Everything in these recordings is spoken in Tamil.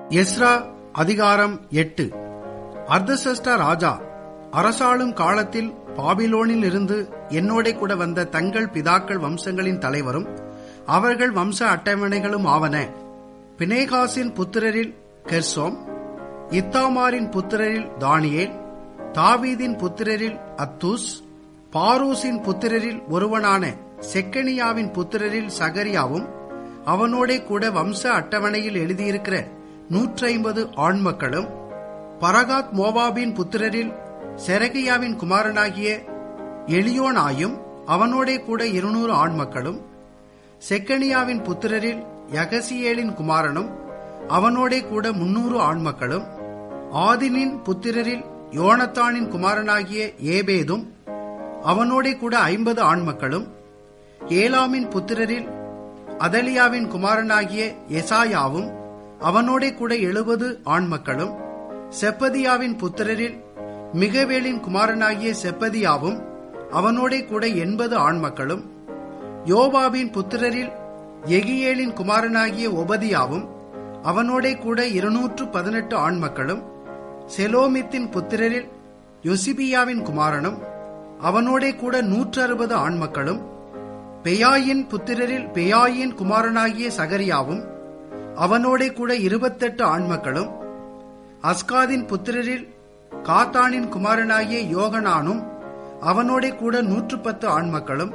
எஸ்ரா அதிகாரம் எட்டு அர்தசஷ்டா ராஜா அரசாளும் காலத்தில் பாபிலோனில் இருந்து என்னோட கூட வந்த தங்கள் பிதாக்கள் வம்சங்களின் தலைவரும் அவர்கள் வம்ச அட்டவணைகளும் ஆவன பினேகாசின் புத்திரரில் கெர்சோம் இத்தாமாரின் புத்திரரில் தானியேல் தாவீதின் புத்திரரில் அத்தூஸ் பாரூசின் புத்திரரில் ஒருவனான செக்கனியாவின் புத்திரரில் சகரியாவும் அவனோடே கூட வம்ச அட்டவணையில் எழுதியிருக்கிற நூற்றி ஐம்பது ஆண்மக்களும் பரகாத் மோவாபின் புத்திரரில் செரகியாவின் குமாரனாகிய எலியோனாயும் அவனோடே கூட இருநூறு ஆண்மக்களும் செக்கனியாவின் புத்திரரில் யகசியேலின் குமாரனும் அவனோடே கூட முன்னூறு ஆண்மக்களும் ஆதினின் புத்திரரில் யோனத்தானின் குமாரனாகிய ஏபேதும் அவனோடே கூட ஐம்பது ஆண்மக்களும் ஏலாமின் புத்திரரில் அதலியாவின் குமாரனாகிய எசாயாவும் அவனோடே கூட எழுபது ஆண்மக்களும் செப்பதியாவின் புத்திரரில் மிகவேலின் குமாரனாகிய செப்பதியாவும் அவனோடே கூட எண்பது ஆண்மக்களும் யோபாவின் புத்திரரில் எகியேலின் குமாரனாகிய ஒபதியாவும் அவனோடே கூட இருநூற்று பதினெட்டு ஆண்மக்களும் செலோமித்தின் புத்திரரில் யொசிபியாவின் குமாரனும் அவனோடே கூட நூற்று அறுபது ஆண்மக்களும் பெயாயின் புத்திரரில் பெயாயின் குமாரனாகிய சகரியாவும் அவனோடே கூட இருபத்தெட்டு ஆண்மக்களும் அஸ்காதின் புத்திரரில் காத்தானின் குமாரனாகிய யோகனானும் அவனோடே கூட நூற்று பத்து ஆண்மக்களும்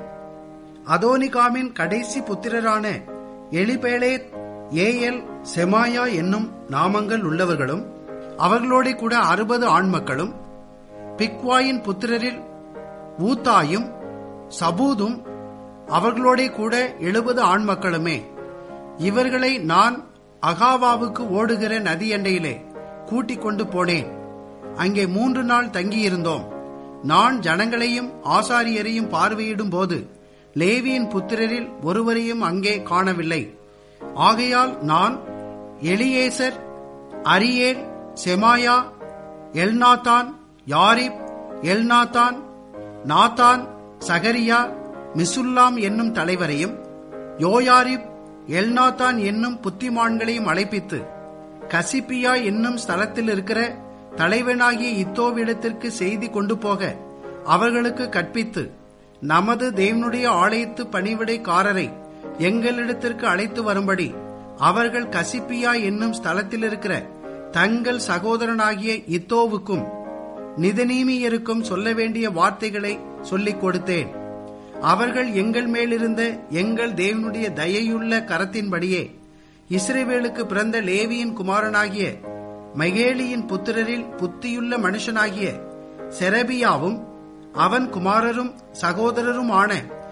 அதோனிகாமின் கடைசி புத்திரரான எலிபேலே ஏஎல் செமாயா என்னும் நாமங்கள் உள்ளவர்களும் அவர்களோட கூட அறுபது ஆண்மக்களும் பிக்வாயின் புத்திரரில் ஊத்தாயும் சபூதும் அவர்களோட கூட எழுபது ஆண்மக்களுமே இவர்களை நான் அகாவாவுக்கு ஓடுகிற நதி எண்டையிலே கூட்டிக் கொண்டு போனேன் அங்கே மூன்று நாள் தங்கியிருந்தோம் நான் ஜனங்களையும் ஆசாரியரையும் பார்வையிடும் போது லேவியின் புத்திரரில் ஒருவரையும் அங்கே காணவில்லை ஆகையால் நான் Eliezer Ariel Shemaiah Elnathan Jarib Elnathan Nathan Zechariah Meshullam என்னும் தலைவரையும் யோயாரிப் எல்நாத்தான் என்னும் புத்திமான்களையும் அழைப்பித்து கசிப்பியா என்னும் ஸ்தலத்தில் இருக்கிற தலைவனாகிய இத்தோவிடத்திற்கு செய்தி கொண்டு போக அவர்களுக்கு கற்பித்து நமது தேவனுடைய ஆலயத்து பணிவிடைக்காரரை எங்களிடத்திற்கு அழைத்து வரும்படி அவர்கள் கசிப்பியா என்னும் ஸ்தலத்தில் இருக்கிற தங்கள் சகோதரனாகிய இத்தோவுக்கும் நிதநீமியருக்கும் சொல்ல வேண்டிய வார்த்தைகளை சொல்லிக் கொடுத்தேன் அவர்கள் எங்கள் மேலிருந்த எங்கள் தேவனுடைய தயையுள்ள கரத்தின்படியே இஸ்ரேவேலுக்கு பிறந்த லேவியின் குமாரனாகிய மகேலியின் புத்திரரில் புத்தியுள்ள மனுஷனாகிய செரபியாவும் அவன் குமாரரும் சகோதரருமான